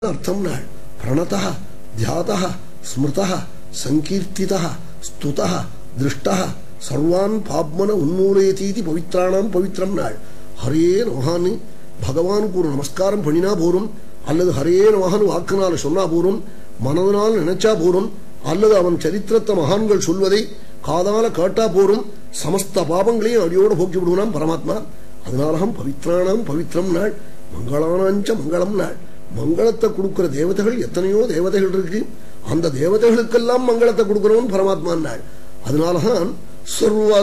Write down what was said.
அர்த்தம் நாள் பிரணத தியாத ஸ்மிருத சங்கீர்த்தித ஸ்துத திருஷ்ட சர்வான் பாப்மன உன்மூலயதீதி பவித்ராணாம் பவித்ரம் நாள் ஹரே நமஹான்னு பகவானுக்கு ஒரு நமஸ்காரம் பண்ணினா போரும் அல்லது ஹரே நமஹான்னு வாக்குனால சொன்னா போரும் மனதனால் நினைச்சா போரும் அல்லது அவன் சரித்திரத்தை மகான்கள் சொல்வதை காதால கேட்டா போரும் சமஸ்த பாபங்களையும் அடியோட போக்கி விடுவான் பரமாத்மா அதனாலகம் பவித்ராணாம் பவித்ரம் நாள் மங்களானாஞ்ச மங்களம் நாள் மங்களத்தை கொடுக்கிற தேவதைகள் எத்தனையோ தேவதைகள் இருக்கு அந்த தேவதைகளுக்கெல்லாம் மங்களத்தை கொடுக்கிறவன் பரமாத்மா நாள் அதனாலதான் சர்வ